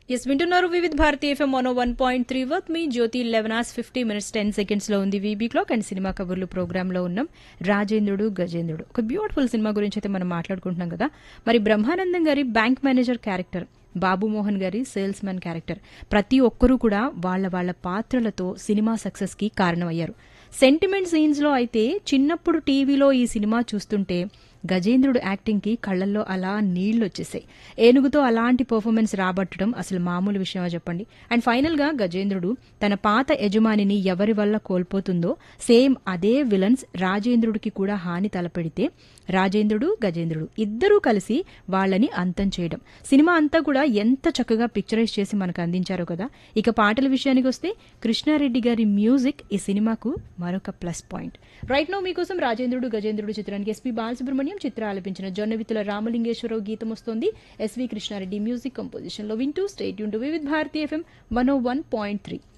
yes వింటున్నారు Vividh Bharati FM one one point three వర్త్ మీ Jyothi eleven hours fifty minutes ten seconds లో ఉంది వీబీ క్లాక్ అండ్ సినిమా కబుర్లు ప్రోగ్రామ్ లో ఉన్నాం రాజేంద్రుడు గజేంద్రుడు ఒక బ్యూటిఫుల్ సినిమా గురించి అయితే మనం మాట్లాడుకుంటున్నాం కదా మరి బ్రహ్మానందం గారి bank manager character Babu Mohan గారి సేల్స్ మ్యాన్ క్యారెక్టర్ ప్రతి ఒక్కరూ కూడా వాళ్ళ వాళ్ళ పాత్రలతో సినిమా సక్సెస్ కి కారణమయ్యారు సెంటిమెంట్ సీన్స్ లో అయితే చిన్నప్పుడు టీవీలో ఈ సినిమా చూస్తుంటే గజేంద్రుడు యాక్టింగ్ కి కళ్లల్లో అలా నీళ్లు వచ్చేసాయి ఏనుగుతో అలాంటి పర్ఫార్మెన్స్ రాబట్టడం అసలు మామూలు విషయమా చెప్పండి అండ్ ఫైనల్ గా గజేంద్రుడు తన పాత యజమానిని ఎవరి వల్ల కోల్పోతుందో సేమ్ అదే విలన్స్ రాజేంద్రుడికి కూడా హాని తలపెడితే రాజేంద్రుడు గజేంద్రుడు ఇద్దరూ కలిసి వాళ్ళని అంతం చేయడం సినిమా అంతా కూడా ఎంత చక్కగా పిక్చరైజ్ చేసి మనకు అందించారో కదా ఇక పాటల విషయానికి వస్తే కృష్ణారెడ్డి గారి మ్యూజిక్ ఈ సినిమాకు మరొక ప్లస్ పాయింట్ రైట్ నో మీకోసం రాజేంద్రుడు గజేంద్రుడు చిత్రానికి ఎస్పీ బాలసుబ్రహ్మణ్యం చిత్ర ఆలపించిన జొన్నవితుల రామలింగేశ్వరరావు గీతం వస్తోంది ఎస్వి కృష్ణారెడ్డి మ్యూజిక్ కంపోజిషన్ లో వింటూ స్టేట్ యూన్ to Vividh Bharati FM one O one point three